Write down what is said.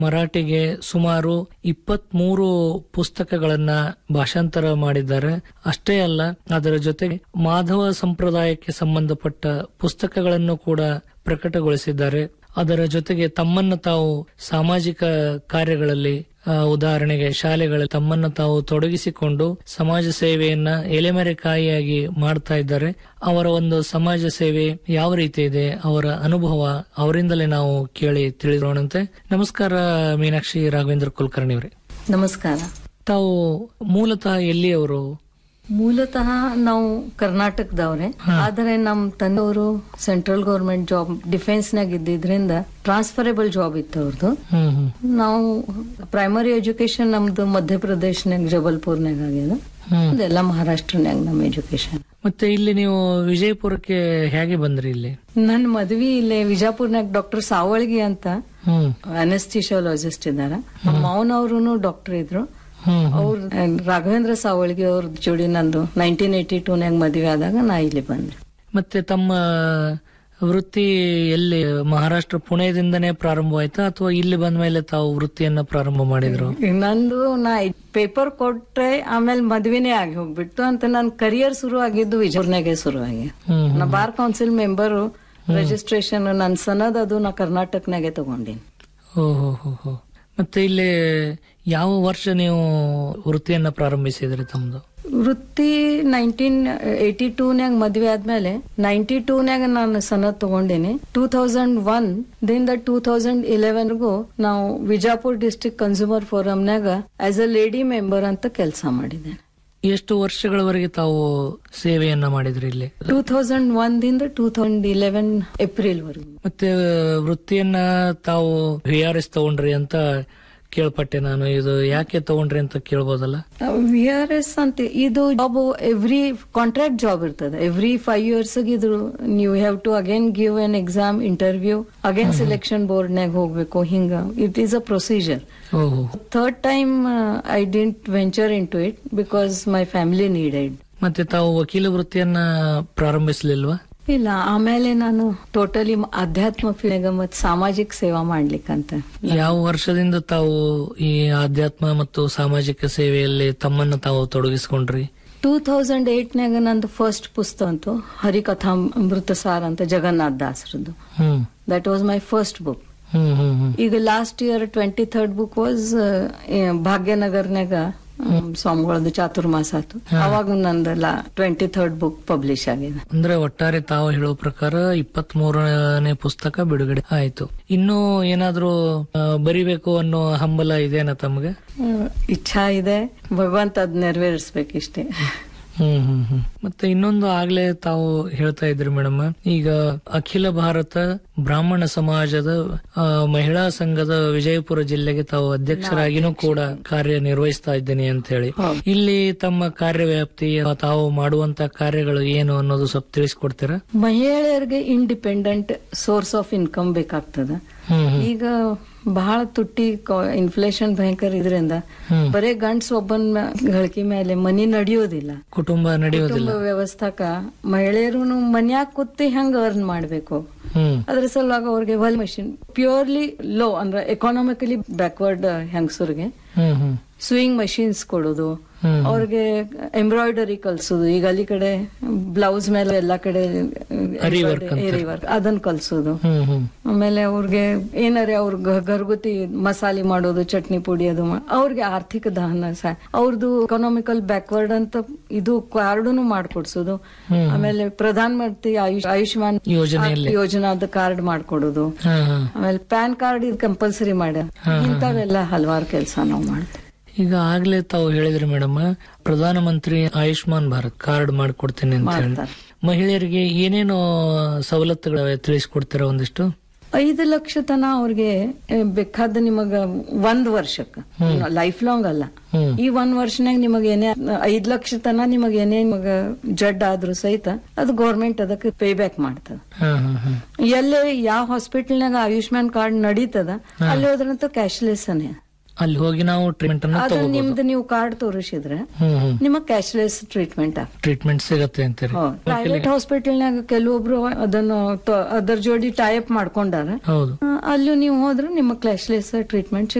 ಮರಾಠಿಗೆ ಸುಮಾರು ಇಪ್ಪತ್ಮೂರು ಪುಸ್ತಕಗಳನ್ನ ಭಾಷಾಂತರ ಮಾಡಿದ್ದಾರೆ ಅಷ್ಟೇ ಅಲ್ಲ ಅದರ ಜೊತೆಗೆ ಮಾಧವ ಸಂಪ್ರದಾಯಕ್ಕೆ ಸಂಬಂಧಪಟ್ಟ ಪುಸ್ತಕಗಳನ್ನು ಕೂಡ ಪ್ರಕಟಗೊಳಿಸಿದ್ದಾರೆ ಅದರ ಜೊತೆಗೆ ತಮ್ಮನ್ನು ತಾವು ಸಾಮಾಜಿಕ ಕಾರ್ಯಗಳಲ್ಲಿ ಆ, ಉದಾಹರಣೆಗೆ ಶಾಲೆಗಳಲ್ಲಿ ತಮ್ಮನ್ನು ತಾವು ತೊಡಗಿಸಿಕೊಂಡು ಸಮಾಜ ಸೇವೆಯನ್ನ ಎಲೆಮರೆಕಾಯಿಯಾಗಿ ಮಾಡ್ತಾ ಇದ್ದಾರೆ ಅವರ ಒಂದು ಸಮಾಜ ಸೇವೆ ಯಾವ ರೀತಿ ಇದೆ ಅವರ ಅನುಭವ ಅವರಿಂದಲೇ ನಾವು ಕೇಳಿ ತಿಳಿರೋಣಂತೆ ನಮಸ್ಕಾರ ಮೀನಾಕ್ಷಿ ರಾಘವೇಂದ್ರ ಕುಲಕರ್ಣಿ ಅವರೇ ನಮಸ್ಕಾರ ತಾವು ಮೂಲತಃ ಎಲ್ಲಿಯವರು ಮೂಲತಃ ನಾವು ಕರ್ನಾಟಕದವ್ರೆ ಆದರೆ ನಮ್ ತಂದೆಯವರು ಸೆಂಟ್ರಲ್ ಗೌರ್ಮೆಂಟ್ ಜಾಬ್ ಡಿಫೆನ್ಸ್ ನಾಗ ಇದ್ದಿದ್ರಿಂದ ಟ್ರಾನ್ಸ್ಫರೇಬಲ್ ಜಾಬ್ ಇತ್ತು ಅವ್ರದ್ದು ಹ್ಮ್ ಹ್ಮ್ ನಾವು ಪ್ರೈಮರಿ ಎಜುಕೇಶನ್ ನಮ್ದು ಮಧ್ಯಪ್ರದೇಶನಾಗ ಜಬಲ್ಪುರ್ನಾಗ ಆಗ್ಯದ ಹ್ಮ್ ಅದೆಲ್ಲ ಮಹಾರಾಷ್ಟ್ರನ್ಯಾಗ ನಮ್ಮ ಎಜುಕೇಶನ್ ಮತ್ತೆ ಇಲ್ಲಿ ನೀವು ವಿಜಯಪುರಕ್ಕೆ ಹೇಗೆ ಬಂದ್ರಿ ಇಲ್ಲಿ ನನ್ ಮದ್ವಿ ಇಲ್ಲೇ ವಿಜಾಪುರ್ನಾಗ ಡಾಕ್ಟರ್ ಸಾವಳ್ಗಿ ಅಂತ ಹ್ಮ್ ಅನೆಸ್ಟಿಶಿಯಾಲಜಿಸ್ಟ್ ಇದಾರ ನಮ್ಮ ಮಾವನವ್ರು ಡಾಕ್ಟರ್ ಇದ್ರು ಹ್ಮ್ ಅವ್ರ ರಾಘವೇಂದ್ರ ಸಾವಳ್ಗಿ ಅವ್ರ ಜೋಡಿ ನಂದು ನೈನ್ಟೀನ್ ಏಟಿ ಟೂನ್ಯಾಗ ಮದ್ವೆ ಆದಾಗ ನಾ ಇಲ್ಲಿ ಬಂದೆ ಮತ್ತೆ ತಮ್ಮ ವೃತ್ತಿ ಎಲ್ಲಿ ಮಹಾರಾಷ್ಟ್ರ ಪುಣೆದಿಂದನೇ ಪ್ರಾರಂಭವಾಯ್ತಾ ಅಥವಾ ಇಲ್ಲಿ ಬಂದ ಮೇಲೆ ತಾವು ವೃತ್ತಿಯನ್ನ ಪ್ರಾರಂಭ ಮಾಡಿದ್ರು ನಂದು ನಾ ಪೇಪರ್ ಕೊಟ್ರೆ ಆಮೇಲೆ ಮದ್ವೆನೇ ಆಗಿ ಹೋಗ್ಬಿಟ್ಟು ಅಂತ ನನ್ ಕರಿಯರ್ ಶುರು ಆಗಿದ್ದು ವಿಜಯಪುರ್ನಾಗೆ ಶುರು ಆಗಿ ಹ್ಮ್ ನಾ ಬಾರ್ ಕೌನ್ಸಿಲ್ ಮೆಂಬರ್ ರಿಜಿಸ್ಟ್ರೇಷನ್ ನನ್ ಸನದ್ ಅದು ನಾ ಕರ್ನಾಟಕನಾಗೆ ತಗೊಂಡಿನಿ ಓಹೋ ಹೋ ಹೋ ಮತ್ತೆ ಇಲ್ಲಿ ಯಾವ ವರ್ಷ ನೀವು ವೃತ್ತಿಯನ್ನ ಪ್ರಾರಂಭಿಸಿದ್ರಿ ತಮ್ದು ವೃತ್ತಿ ನೈನ್ಟೀನ್ ಏಟಿ ಟೂನ್ಯಾಗ ಮದ್ವೆ ಆದ್ಮೇಲೆ ನೈನ್ಟಿ ಟೂನ್ಯಾಗ ನಾನು ಸನದ್ ತಗೊಂಡಿನಿ ಟೂ ತೌಸಂಡ್ ಒನ್ ದಿಂದ ಟೂ ತೌಸಂಡ್ ಇಲೆವೆನ್ಗೂ ನಾವು ವಿಜಾಪುರ್ ಡಿಸ್ಟ್ರಿಕ್ಟ್ ಕನ್ಸ್ಯೂಮರ್ ಫೋರಂನ್ಯಾಗ ಆಸ್ ಅ ಲೇಡಿ ಮೆಂಬರ್ ಅಂತ ಕೆಲಸ ಮಾಡಿದ್ದೇನೆ ಎಷ್ಟು ವರ್ಷಗಳವರೆಗೆ ತಾವು ಸೇವೆಯನ್ನ ಮಾಡಿದ್ರಿ ಇಲ್ಲಿ ಟೂ ತೌಸಂಡ್ ಒನ್ ದಿಂದ ಟೂ ತೌಸಂಡ್ ಇಲೆವೆನ್ ಏಪ್ರಿಲ್ ವರೆಗೂ ಮತ್ತೆ ವೃತ್ತಿಯನ್ನ ತಾವು ವಿ ಆರ್ ಎಸ್ ತಗೊಂಡ್ರಿ ಅಂತ ಕೇಳ್ಪಟ್ಟೆ ನಾನು ಇದು ಯಾಕೆ ತಗೊಂಡ್ರಿ ಅಂತ ಕೇಳ್ಬೋದಲ್ಲ ವಿ ಆರ್ ಎಸ್ ಅಂತ ಇದು ಜಾಬ್ ಎವ್ರಿ ಕಾಂಟ್ರಾಕ್ಟ್ ಜಾಬ್ ಇರ್ತದೆ ಎವ್ರಿ ಫೈವ್ ಇಯರ್ಸ್ ಇದು ನೀವು have to again give an exam interview again selection ಬೋರ್ಡ್ನಾಗ ಹೋಗ್ಬೇಕು ಹಿಂಗ ಇಟ್ ಈಸ್ ಅ ಪ್ರೊಸೀಜರ್ ಓಹೋ third time I didn't venture into it because my family needed ಮತ್ತೆ ತಾವು ವಕೀಲ ವೃತ್ತಿಯನ್ನ ಪ್ರಾರಂಭಿಸಲಿಲ್ವಾ ಇಲ್ಲ ಆಮೇಲೆ ನಾನು ಟೋಟಲಿ ಅಧ್ಯಾತ್ಮ ಫೀಲ್ಡ್ ಮತ್ತು ಸಾಮಾಜಿಕ ಸೇವಾ ಮಾಡ್ಲಿಕ್ಕಂತ ಯಾವ ವರ್ಷದಿಂದ ತಾವು ಈ ಆಧ್ಯಾತ್ಮ ಮತ್ತು ಸಾಮಾಜಿಕ ಸೇವೆಯಲ್ಲಿ ತಮ್ಮನ್ನ ತಾವು ತೊಡಗಿಸಿಕೊಂಡ್ರಿ ಟೂ ತೌಸಂಡ್ ಏಟ್ನಾಗ ನಂದು ಫಸ್ಟ್ ಪುಸ್ತಕ ಅಂತೂ ಹರಿಕಥಾ ಅಮೃತ ಸಾರ್ ಅಂತ ಜಗನ್ನಾಥ್ ದಾಸರದ್ದು hmm that was my first book hmm hmm hmm ಈಗ last year twenty third book was ಭಾಗ್ಯನಗರ್ನಾಗ ಹ್ಮ್, ಸ್ವಾಮಿಗಳದ್ದು ಚಾತುರ್ಮಾಸ ಆತು ಅವಾಗ ನಂದಲ್ಲ ಟ್ವೆಂಟಿ ಥರ್ಡ್ ಬುಕ್ ಪಬ್ಲಿಷ್ ಆಗಿದೆ ಅಂದ್ರೆ ಒಟ್ಟಾರೆ ತಾವು ಹೇಳೋ ಪ್ರಕಾರ ಇಪ್ಪತ್ತ್ ಮೂರನೇ ಪುಸ್ತಕ ಬಿಡುಗಡೆ ಆಯ್ತು ಇನ್ನು ಏನಾದ್ರೂ ಆ, ಬರಿಬೇಕು ಅನ್ನೋ ಹಂಬಲ ಇದೆನಾ ತಮ್ಗೆ ಹ್ಮ್, ಇಚ್ಛಾ ಇದೆ ಭಗವಂತ ಅದ್ ನೆರವೇರಿಸ್ಬೇಕಿಷ್ಟೇ ಹ್ಮ್ ಹ್ಮ್ ಹ್ಮ್ ಮತ್ತೆ ಇನ್ನೊಂದು ಆಗ್ಲೇ ತಾವು ಹೇಳ್ತಾ ಇದ್ರಿ ಮೇಡಮ್ ಈಗ ಅಖಿಲ ಭಾರತ ಬ್ರಾಹ್ಮಣ ಸಮಾಜದ ಆ, ಮಹಿಳಾ ಸಂಘದ ವಿಜಯಪುರ ಜಿಲ್ಲೆಗೆ ತಾವು ಅಧ್ಯಕ್ಷರಾಗಿನೂ ಕೂಡ ಕಾರ್ಯ ನಿರ್ವಹಿಸ್ತಾ ಇದ್ದೀನಿ ಅಂತ ಹೇಳಿ ಇಲ್ಲಿ ತಮ್ಮ ಕಾರ್ಯವ್ಯಾಪ್ತಿ ತಾವು ಮಾಡುವಂತ ಕಾರ್ಯಗಳು ಏನು ಅನ್ನೋದು ಸ್ವಲ್ಪ ತಿಳಿಸ್ಕೊಡ್ತೀರಾ ಮಹಿಳೆಯರಿಗೆ ಇಂಡಿಪೆಂಡೆಂಟ್ ಸೋರ್ಸ್ ಆಫ್ ಇನ್ಕಮ್ ಬೇಕಾಗ್ತದ ಹ್ಮ್ ಹ್ಮ್ ಈಗ ಬಹಳ ತುಟ್ಟಿ ಇನ್ಫ್ಲೇಷನ್ ಭಯಂಕರ ಇದರಿಂದ ಹ್ಮ್. ಬರೇ ಗಂಡ್ಸ್ ಒಬ್ಬನ್ ಗಳಿಕೆ ಮೇಲೆ ಮನಿ ನಡೆಯೋದಿಲ್ಲ ಕುಟುಂಬ ನಡೆಯೋದಿಲ್ಲ ಕುಟುಂಬ ವ್ಯವಸ್ಥಾಕ ಮಹಿಳೆಯರು ಮನ್ಯಾಗ ಕೂತಿ ಹೆಂಗ್ ಅರ್ನ್ ಮಾಡ್ಬೇಕು ಹ್ಮ್ ಅದ್ರ ಸಲುವಾಗಿ ಅವ್ರಿಗೆ ಹೊಲ್ ಮಷಿನ್ ಪ್ಯೂರ್ಲಿ ಲೋ ಅಂದ್ರೆ ಎಕಾನಮಿಕಲಿ ಬ್ಯಾಕ್ವರ್ಡ್ ಹೆಂಗಸರಿಗೆ ಹ್ಮ್ ಹ್ಮ್ ಸ್ವಿಂಗ್ ಮಷೀನ್ಸ್ ಕೊಡೋದು ಹ್ಮ್. ಅವ್ರಿಗೆ ಎಂಬ್ರಾಯ್ಡರಿ ಕಲ್ಸೋದು ಈಗ ಅಲ್ಲಿ ಕಡೆ ಬ್ಲೌಸ್ ಮೇಲೆ ಎಲ್ಲಾ ಕಡೆ Ari work ಅಂತಾರೆ. ಏರಿ ವರ್ಕ್ ಅದನ್ನ ಕಲ್ಸೋದು ಹ್ಮ್ ಹ್ಮ್ ಆಮೇಲೆ ಅವ್ರಿಗೆ ಏನಾರೆ ಅವ್ರ ಗರ್ಗುತಿ ಮಸಾಲೆ ಮಾಡೋದು ಚಟ್ನಿ ಪುಡಿ ಅದು ಮಾ- ಅವ್ರಿಗೆ ಆರ್ಥಿಕ ದಹನ ಸಹ ಅವ್ರದ್ದು ಎಕನಾಮಿಕಲ್ ಬ್ಯಾಕ್ವರ್ಡ್ ಅಂತ ಇದು ಕಾರ್ಡುನು ಮಾಡ್ಕೊಡ್ಸೋದು ಆಮೇಲೆ ಪ್ರಧಾನ ಮಂತ್ರಿ ಆಯುಷ್ ಆಯುಷ್ಮಾನ್ ಯೋಜನೆಯಲ್ಲಿ ಯೋಜನಾದ ಕಾರ್ಡ್ ಮಾಡ್ಕೊಡೋದು ಹಾ ಹಾ ಆಮೇಲೆ ಪ್ಯಾನ್ ಕಾರ್ಡ್ ಇದು ಕಂಪಲ್ಸರಿ ಮಾಡ್ಯಾರ ಇಂಥವೆಲ್ಲ ಹಲವಾರು ಕೆಲಸ ನಾವು ಮಾಡ್ತೀವಿ ಈಗ ಆಗ್ಲೇ ತಾವು ಹೇಳಿದ್ರಿ ಮೇಡಮ್ ಪ್ರಧಾನಮಂತ್ರಿ ಆಯುಷ್ಮಾನ್ ಭಾರತ್ ಕಾರ್ಡ್ ಮಾಡ್ಕೊಡ್ತೀನಿ ಅಂತ ಹೇಳಿ ಮಾಡ್ತಾರೆ. ಮಹಿಳೆಯರಿಗೆ ಏನೇನು ಸವಲತ್ತುಗಳು ತಿಳಿಸ್ಕೊಡ್ತೀರಾ ಒಂದಿಷ್ಟು ಐದು ಲಕ್ಷ ತನ ಅವ್ರಿಗೆ ಏ, ಬೇಕಾದ ನಿಮಗ ಒಂದ್ ವರ್ಷಕ್ಕ ಲೈಫ್ ಲಾಂಗ್ ಅಲ್ಲ ಹ್ಮ್ ಈ ಒಂದ್ ವರ್ಷನಾಗ ನಿಮಗ ಏನೇ ಐದ್ ಲಕ್ಷ ತನ ನಿಮಗ ಏನೇ ನಿಮಗ ಜಡ್ ಆದ್ರೂ ಸಹಿತ ಅದು ಗೌರ್ಮೆಂಟ್ ಅದಕ್ಕೆ ಪೇ ಬ್ಯಾಕ್ ಮಾಡ್ತದ ಹಾ ಹಾ ಹಾ ಎಲ್ಲೇ ಯಾವ ಹಾಸ್ಪಿಟಲ್ನಾಗ ಆಯುಷ್ಮಾನ್ ಕಾರ್ಡ್ ನಡೀತದ ಅಲ್ಲಿ ಹೋದ್ರಂತ ಕ್ಯಾಶ್ಲೆಸ್ ಅನೇ ಅಲ್ಲಿ ಹೋಗಿ ನಾವು ಟ್ರೀಟ್ಮೆಂಟ್ ಅನ್ನ ಅದು ತಗೋಬಹುದು ನಿಮ್ದು ನೀವು ಕಾರ್ಡ್ ತೋರಿಸಿದ್ರೆ ಹ್ಮ್ ಹ್ಮ್ ನಿಮ್ಮ ಕ್ಯಾಶ್ಲೆಸ್ ಟ್ರೀಟ್ಮೆಂಟ್ ಟ್ರೀಟ್ಮೆಂಟ್ ಸಿಗತ್ತೆ ಅಂತೀರಿ ಪ್ರೈವೇಟ್ ಹಾಸ್ಪಿಟಲ್ನಾಗ ಕೆಲವೊಬ್ರು ಅದನ್ನು ತ- ಅದರ ಜೋಡಿ ಟೈಪ್ ಮಾಡ್ಕೊಂಡಾರ ಹೌದು ಆ, ಅಲ್ಲೂ ನೀವು ಹೋದ್ರೆ ನಿಮ್ಮ ಕ್ಯಾಶ್ಲೆಸ್ ಟ್ರೀಟ್ಮೆಂಟ್